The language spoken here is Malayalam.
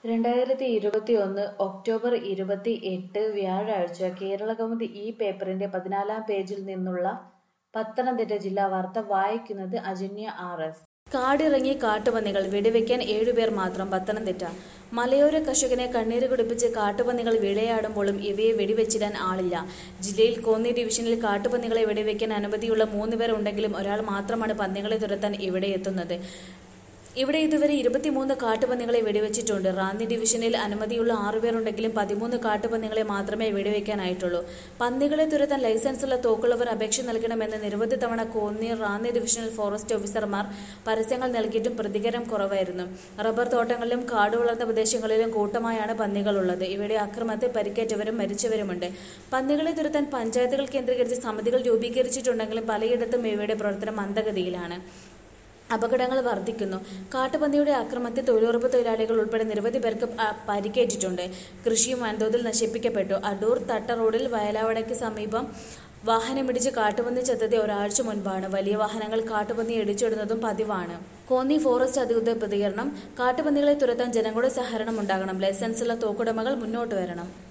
രണ്ടായിരത്തി ഇരുപത്തിയൊന്ന് ഒക്ടോബർ ഇരുപത്തി എട്ട് വ്യാഴാഴ്ച കേരളകൗമുദി ഈ പേപ്പറിന്റെ പതിനാലാം പേജിൽ നിന്നുള്ള പത്തനംതിട്ട ജില്ലാ വാർത്ത വായിക്കുന്നത് അജന്യ ആർ എസ് കാടിറങ്ങി കാട്ടുപന്നികൾ വെടിവെക്കാൻ ഏഴുപേർ മാത്രം പത്തനംതിട്ട മലയോര കർഷകനെ കണ്ണീര് കുടിപ്പിച്ച് കാട്ടുപന്നികൾ വിളയാടുമ്പോഴും ഇവയെ വെടിവെച്ചിടാൻ ആളില്ല ജില്ലയിൽ കോന്നി ഡിവിഷനിൽ കാട്ടുപന്നികളെ വെടിവെക്കാൻ അനുമതിയുള്ള മൂന്ന് പേർ ഉണ്ടെങ്കിലും ഒരാൾ മാത്രമാണ് പന്നികളെ തുരത്താൻ ഇവിടെ എത്തുന്നത് ഇവിടെ ഇതുവരെ ഇരുപത്തിമൂന്ന് കാട്ടുപന്നികളെ വെടിവെച്ചിട്ടുണ്ട് റാന്നി ഡിവിഷനിൽ അനുമതിയുള്ള ആറുപേരുണ്ടെങ്കിലും പതിമൂന്ന് കാട്ടുപന്നികളെ മാത്രമേ വെടിവെക്കാനായിട്ടുള്ളൂ പന്നികളെ തുരത്താൻ ലൈസൻസുള്ള തോക്കുള്ളവർ അപേക്ഷ നൽകണമെന്ന് നിരവധി തവണ കോന്നി റാന്നി ഡിവിഷണൽ ഫോറസ്റ്റ് ഓഫീസർമാർ പരസ്യങ്ങൾ നൽകിയിട്ടും പ്രതികരണം കുറവായിരുന്നു റബ്ബർ തോട്ടങ്ങളിലും കാട് വളർന്ന പ്രദേശങ്ങളിലും കൂട്ടമായാണ് പന്നികളുള്ളത് ഇവയുടെ അക്രമത്തിൽ പരിക്കേറ്റവരും മരിച്ചവരുമുണ്ട് പന്നികളെ തുരത്താൻ പഞ്ചായത്തുകൾ കേന്ദ്രീകരിച്ച് സമിതികൾ രൂപീകരിച്ചിട്ടുണ്ടെങ്കിലും പലയിടത്തും ഇവയുടെ പ്രവർത്തനം മന്ദഗതിയിലാണ് അപകടങ്ങൾ വർദ്ധിക്കുന്നു കാട്ടുപന്നിയുടെ ആക്രമണത്തിൽ തൊഴിലുറപ്പ് തൊഴിലാളികൾ ഉൾപ്പെടെ നിരവധി പേർക്ക് ആ, പരിക്കേറ്റിട്ടുണ്ട് കൃഷിയും വൻതോതിൽ നശിപ്പിക്കപ്പെട്ടു അടൂർ തട്ട റോഡിൽ വയലാവടയ്ക്ക് സമീപം വാഹനമിടിച്ച് കാട്ടുപന്നി ചത്തത് ഒരാഴ്ച മുൻപാണ് വലിയ വാഹനങ്ങൾ കാട്ടുപന്നി ഇടിച്ചിടുന്നതും പതിവാണ് കോന്നി ഫോറസ്റ്റ് അധികൃതർ പ്രതികരണം കാട്ടുപന്നികളെ തുരത്താൻ ജനങ്ങളുടെ സഹകരണം ഉണ്ടാകണം ലൈസൻസുള്ള തോക്കുടമകൾ മുന്നോട്ട് വരണം